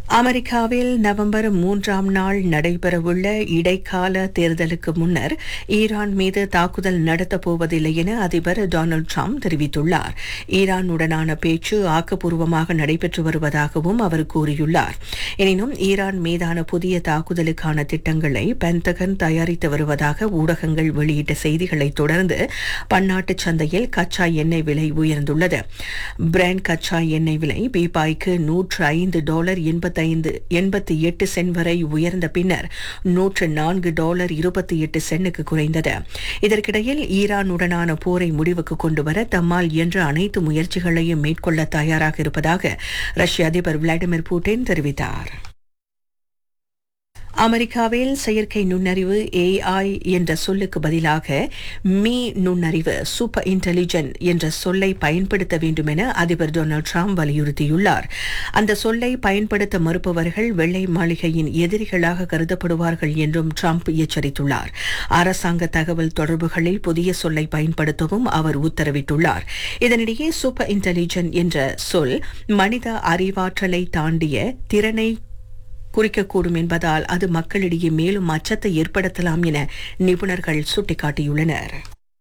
அமெரிக்காவில் நவம்பர் மூன்றாம் நாள் நடைபெறவுள்ள இடைக்கால தேர்தலுக்கு முன்னர் ஈரான் மீது தாக்குதல் நடத்தப் போவதில்லை என அதிபர் டொனால்டு ட்ரம்ப் தெரிவித்துள்ளார் ஈரானுடனான பேச்சு ஆக்கப்பூர்வமாக நடைபெற்று வருவதாகவும் அவர் கூறியுள்ளார் எனினும் ஈரான் மீதான புதிய தாக்குதலுக்கான திட்டங்களை பென்டகன் தயாரித்து வருவதாக ஊடகங்கள் வெளியிட்ட செய்திகளைத் தொடர்ந்து பன்னாட்டு சந்தையில் கச்சா எண்ணெய் விலை உயர்ந்துள்ளது பிராண்ட் கச்சா எண்ணெய் விலை பீப்பாய்க்கு நூற்று ஐந்து டாலர் எண்பத்தைந்து எண்பத்தி எட்டு சென்ட் வரை உயர்ந்த பின்னர் நூற்று நான்கு டாலர் இருபத்தி எட்டு சென்னுக்கு குறைந்தது இதற்கிடையில் ஈரானுடனான போரை முடிவுக்கு கொண்டுவர தம்மால் என்ற அனைத்து முயற்சிகளையும் மேற்கொள்ள தயாராக இருப்பதாக ரஷ்ய அதிபர் விளாடிமிர் புட்டின் தெரிவித்தார் அமெரிக்காவில் செயற்கை நுண்ணறிவு ஏஐ என்ற சொல்லுக்கு பதிலாக மீ நுண்ணறிவு சூப்பர் இன்டெலிஜென்ட் என்ற சொல்லை பயன்படுத்த வேண்டும் என அதிபர் டொனால்டு ட்ரம்ப் வலியுறுத்தியுள்ளார் அந்த சொல்லை பயன்படுத்த மறுப்பவர்கள் வெள்ளை மாளிகையின் எதிரிகளாக கருதப்படுவார்கள் என்றும் ட்ரம்ப் எச்சரித்துள்ளார் அரசாங்க தகவல் தொடர்புகளில் புதிய சொல்லை பயன்படுத்தவும் அவர் உத்தரவிட்டுள்ளார் இதனிடையே சூப்பர் இன்டெலிஜென்ட் என்ற சொல் மனித அறிவாற்றலை தாண்டிய திறனை குறிக்கக்கூடும் என்பதால் அது மக்களிடையே மேலும் அச்சத்தை ஏற்படுத்தலாம் என நிபுணர்கள் சுட்டிக்காட்டியுள்ளனர்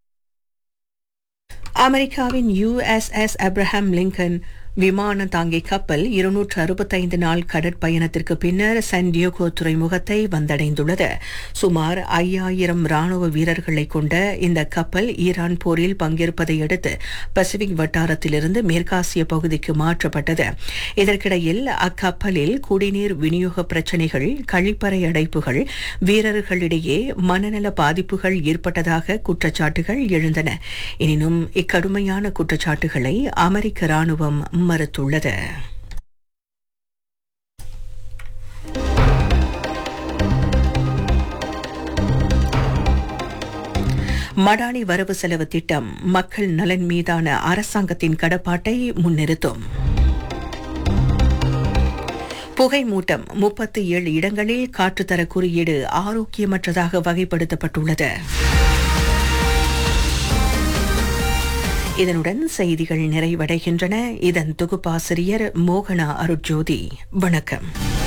அமெரிக்காவின் யுஎஸ்எஸ் அப்ரஹாம் லிங்கன் விமான தாங்கி கப்பல் இருநூற்று அறுபத்தைந்து நாள் கடற்பயணத்திற்கு பின்னர் சான் டியோகோ துறைமுகத்தை வந்தடைந்துள்ளது சுமார் ஐயாயிரம் ராணுவ வீரர்களை கொண்ட இந்த கப்பல் ஈரான் போரில் பங்கேற்பதை அடுத்து பசிபிக் வட்டாரத்திலிருந்து மேற்காசிய பகுதிக்கு மாற்றப்பட்டது இதற்கிடையில் அக்கப்பலில் குடிநீர் விநியோக பிரச்சினைகள் கழிப்பறை அடைப்புகள் வீரர்களிடையே மனநல பாதிப்புகள் ஏற்பட்டதாக குற்றச்சாட்டுகள் எழுந்தன எனினும் இக்கடுமையான குற்றச்சாட்டுகளை அமெரிக்க ராணுவம் மறுத்துள்ளது மடானி வரவு செலவு திட்டம் மக்கள் நலன் மீதான அரசாங்கத்தின் கடப்பாட்டை முன்னிறுத்தும் புகை மூட்டம் முப்பத்தி ஏழு இடங்களில் காற்றுத்தர குறியீடு ஆரோக்கியமற்றதாக வகைப்படுத்தப்பட்டுள்ளது இதனுடன் செய்திகள் நிறைவடைகின்றன இதன் தொகுப்பாசிரியர் மோகனா அருட்ஜோதி வணக்கம்